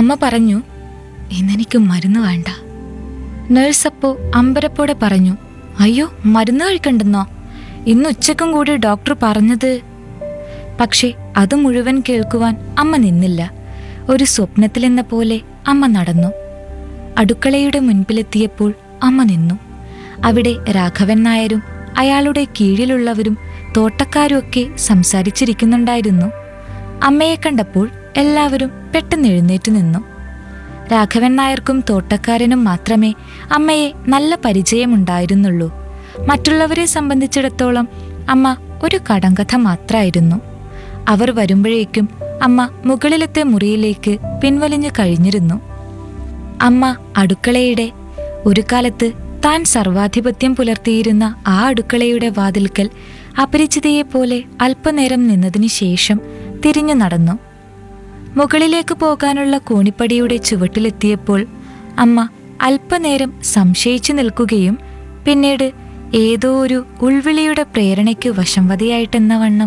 അമ്മ പറഞ്ഞു ഇന്നെനിക്ക് മരുന്ന് വേണ്ട നഴ്സ് അപ്പോ അമ്പരപ്പോടെ പറഞ്ഞു അയ്യോ മരുന്ന് കഴിക്കണ്ടെന്നോ ഇന്ന് ഉച്ചക്കും കൂടി ഡോക്ടർ പറഞ്ഞത് പക്ഷേ അത് മുഴുവൻ കേൾക്കുവാൻ അമ്മ നിന്നില്ല ഒരു സ്വപ്നത്തിലെന്ന പോലെ അമ്മ നടന്നു അടുക്കളയുടെ മുൻപിലെത്തിയപ്പോൾ അമ്മ നിന്നു അവിടെ രാഘവൻ നായരും അയാളുടെ കീഴിലുള്ളവരും തോട്ടക്കാരുമൊക്കെ സംസാരിച്ചിരിക്കുന്നുണ്ടായിരുന്നു അമ്മയെ കണ്ടപ്പോൾ എല്ലാവരും പെട്ടെന്ന് എഴുന്നേറ്റ് നിന്നു രാഘവൻ നായർക്കും തോട്ടക്കാരനും മാത്രമേ അമ്മയെ നല്ല പരിചയമുണ്ടായിരുന്നുള്ളൂ മറ്റുള്ളവരെ സംബന്ധിച്ചിടത്തോളം അമ്മ ഒരു കടങ്കഥ മാത്രമായിരുന്നു അവർ വരുമ്പോഴേക്കും അമ്മ മുകളിലത്തെ മുറിയിലേക്ക് പിൻവലിഞ്ഞു കഴിഞ്ഞിരുന്നു അമ്മ അടുക്കളയുടെ ഒരു കാലത്ത് താൻ സർവാധിപത്യം പുലർത്തിയിരുന്ന ആ അടുക്കളയുടെ വാതിൽക്കൽ അപരിചിതയെപ്പോലെ അല്പനേരം നിന്നതിനു ശേഷം തിരിഞ്ഞു നടന്നു മുകളിലേക്ക് പോകാനുള്ള കോണിപ്പടിയുടെ ചുവട്ടിലെത്തിയപ്പോൾ അമ്മ അല്പനേരം സംശയിച്ചു നിൽക്കുകയും പിന്നീട് ഏതോ ഒരു ഉൾവിളിയുടെ പ്രേരണയ്ക്ക് വശംവതിയായിട്ടെന്ന വണ്ണം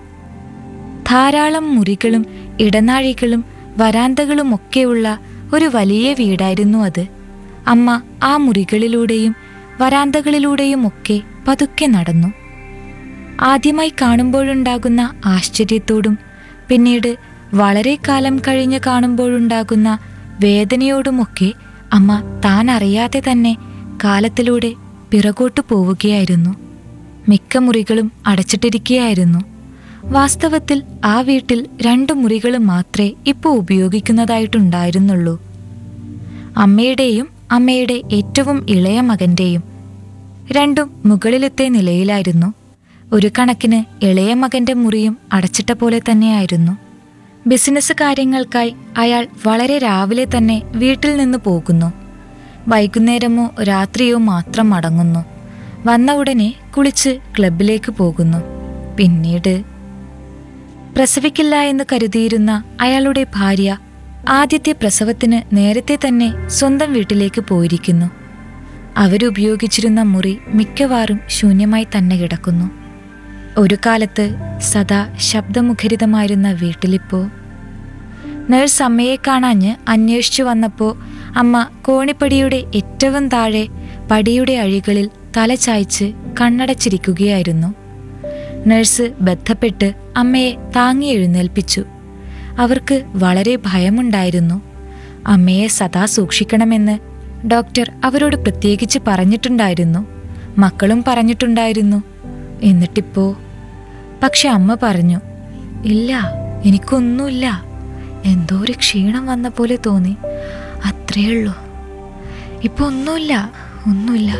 ധാരാളം മുറികളും ഇടനാഴികളും വരാന്തകളുമൊക്കെയുള്ള ഒരു വലിയ വീടായിരുന്നു അത് അമ്മ ആ മുറികളിലൂടെയും വരാന്തകളിലൂടെയുമൊക്കെ പതുക്കെ നടന്നു ആദ്യമായി കാണുമ്പോഴുണ്ടാകുന്ന ആശ്ചര്യത്തോടും പിന്നീട് വളരെ കാലം കഴിഞ്ഞ് കാണുമ്പോഴുണ്ടാകുന്ന വേദനയോടുമൊക്കെ അമ്മ താൻ അറിയാതെ തന്നെ കാലത്തിലൂടെ പിറകോട്ടു പോവുകയായിരുന്നു മിക്ക മുറികളും അടച്ചിട്ടിരിക്കുകയായിരുന്നു വാസ്തവത്തിൽ ആ വീട്ടിൽ രണ്ട് മുറികൾ മാത്രമേ ഇപ്പോൾ ഉപയോഗിക്കുന്നതായിട്ടുണ്ടായിരുന്നുള്ളൂ അമ്മയുടെയും അമ്മയുടെ ഏറ്റവും ഇളയ മകന്റെയും രണ്ടും മുകളിലത്തെ നിലയിലായിരുന്നു ഒരു കണക്കിന് ഇളയ മകന്റെ മുറിയും അടച്ചിട്ട പോലെ തന്നെയായിരുന്നു ബിസിനസ് കാര്യങ്ങൾക്കായി അയാൾ വളരെ രാവിലെ തന്നെ വീട്ടിൽ നിന്ന് പോകുന്നു വൈകുന്നേരമോ രാത്രിയോ മാത്രം മടങ്ങുന്നു വന്ന ഉടനെ കുളിച്ച് ക്ലബിലേക്ക് പോകുന്നു പിന്നീട് പ്രസവിക്കില്ല എന്ന് കരുതിയിരുന്ന അയാളുടെ ഭാര്യ ആദ്യത്തെ പ്രസവത്തിന് നേരത്തെ തന്നെ സ്വന്തം വീട്ടിലേക്ക് പോയിരിക്കുന്നു അവരുപയോഗിച്ചിരുന്ന മുറി മിക്കവാറും ശൂന്യമായി തന്നെ കിടക്കുന്നു ഒരു കാലത്ത് സദാ ശബ്ദമുഖരിതമായിരുന്ന വീട്ടിലിപ്പോ നഴ്സ് അമ്മയെ കാണാഞ്ഞ് അന്വേഷിച്ചു വന്നപ്പോൾ അമ്മ കോണിപ്പടിയുടെ ഏറ്റവും താഴെ പടിയുടെ അഴികളിൽ തല ചായ്ച്ച് കണ്ണടച്ചിരിക്കുകയായിരുന്നു നഴ്സ് ബന്ധപ്പെട്ട് അമ്മയെ താങ്ങി എഴുന്നേൽപ്പിച്ചു അവർക്ക് വളരെ ഭയമുണ്ടായിരുന്നു അമ്മയെ സദാ സൂക്ഷിക്കണമെന്ന് ഡോക്ടർ അവരോട് പ്രത്യേകിച്ച് പറഞ്ഞിട്ടുണ്ടായിരുന്നു മക്കളും പറഞ്ഞിട്ടുണ്ടായിരുന്നു എന്നിട്ടിപ്പോ പക്ഷെ അമ്മ പറഞ്ഞു ഇല്ല എനിക്കൊന്നുമില്ല എന്തോ ഒരു ക്ഷീണം വന്ന പോലെ തോന്നി അത്രയേ ഉള്ളൂ ഇപ്പൊ ഒന്നുമില്ല ഒന്നുമില്ല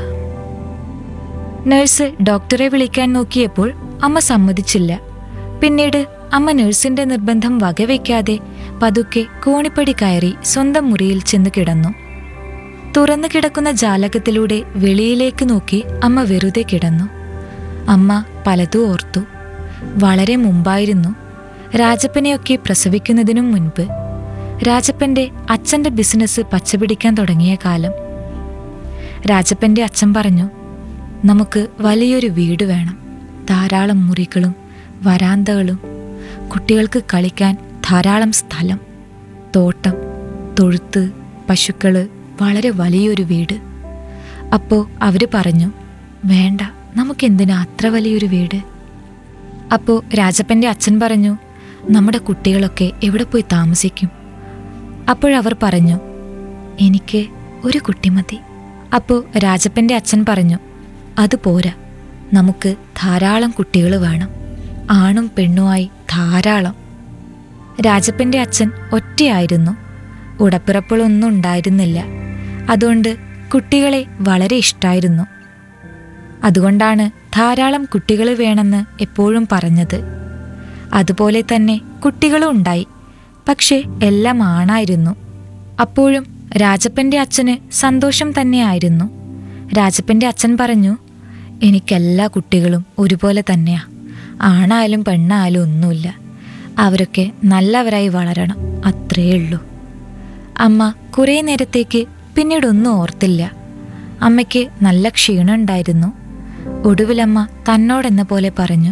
നഴ്സ് ഡോക്ടറെ വിളിക്കാൻ നോക്കിയപ്പോൾ അമ്മ സമ്മതിച്ചില്ല പിന്നീട് അമ്മ നഴ്സിന്റെ നിർബന്ധം വകവയ്ക്കാതെ പതുക്കെ കോണിപ്പടി കയറി സ്വന്തം മുറിയിൽ ചെന്ന് കിടന്നു തുറന്നു കിടക്കുന്ന ജാലകത്തിലൂടെ വെളിയിലേക്ക് നോക്കി അമ്മ വെറുതെ കിടന്നു അമ്മ പലതും ഓർത്തു വളരെ മുമ്പായിരുന്നു രാജപ്പനെയൊക്കെ പ്രസവിക്കുന്നതിനും മുൻപ് രാജപ്പന്റെ അച്ഛന്റെ ബിസിനസ് പച്ചപിടിക്കാൻ തുടങ്ങിയ കാലം രാജപ്പന്റെ അച്ഛൻ പറഞ്ഞു നമുക്ക് വലിയൊരു വീട് വേണം ധാരാളം മുറികളും വരാന്തകളും കുട്ടികൾക്ക് കളിക്കാൻ ധാരാളം സ്ഥലം തോട്ടം തൊഴുത്ത് പശുക്കള് വളരെ വലിയൊരു വീട് അപ്പോൾ അവർ പറഞ്ഞു വേണ്ട നമുക്കെന്തിനാ അത്ര വലിയൊരു വീട് അപ്പോൾ രാജപ്പന്റെ അച്ഛൻ പറഞ്ഞു നമ്മുടെ കുട്ടികളൊക്കെ എവിടെ പോയി താമസിക്കും അപ്പോഴവർ പറഞ്ഞു എനിക്ക് ഒരു കുട്ടി മതി അപ്പോൾ രാജപ്പന്റെ അച്ഛൻ പറഞ്ഞു അത് പോരാ നമുക്ക് ധാരാളം കുട്ടികൾ വേണം ആണും പെണ്ണുമായി ധാരാളം രാജപ്പന്റെ അച്ഛൻ ഒറ്റയായിരുന്നു ഉടപ്പിറപ്പുകളൊന്നും ഉണ്ടായിരുന്നില്ല അതുകൊണ്ട് കുട്ടികളെ വളരെ ഇഷ്ടായിരുന്നു അതുകൊണ്ടാണ് ധാരാളം കുട്ടികൾ വേണമെന്ന് എപ്പോഴും പറഞ്ഞത് അതുപോലെ തന്നെ കുട്ടികളും ഉണ്ടായി പക്ഷേ എല്ലാം ആണായിരുന്നു അപ്പോഴും രാജപ്പന്റെ അച്ഛന് സന്തോഷം തന്നെയായിരുന്നു രാജപ്പന്റെ അച്ഛൻ പറഞ്ഞു എനിക്കെല്ലാ കുട്ടികളും ഒരുപോലെ തന്നെയാ ആണായാലും പെണ്ണായാലും ഒന്നുമില്ല അവരൊക്കെ നല്ലവരായി വളരണം അത്രേ ഉള്ളൂ അമ്മ കുറേ നേരത്തേക്ക് പിന്നീടൊന്നും ഓർത്തില്ല അമ്മയ്ക്ക് നല്ല ക്ഷീണം ഉണ്ടായിരുന്നു ഒടുവിലമ്മ തന്നോടെന്ന പോലെ പറഞ്ഞു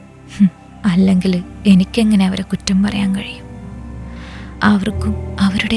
അല്ലെങ്കിൽ എനിക്കെങ്ങനെ അവരെ കുറ്റം പറയാൻ കഴിയും അവർക്കും അവരുടെ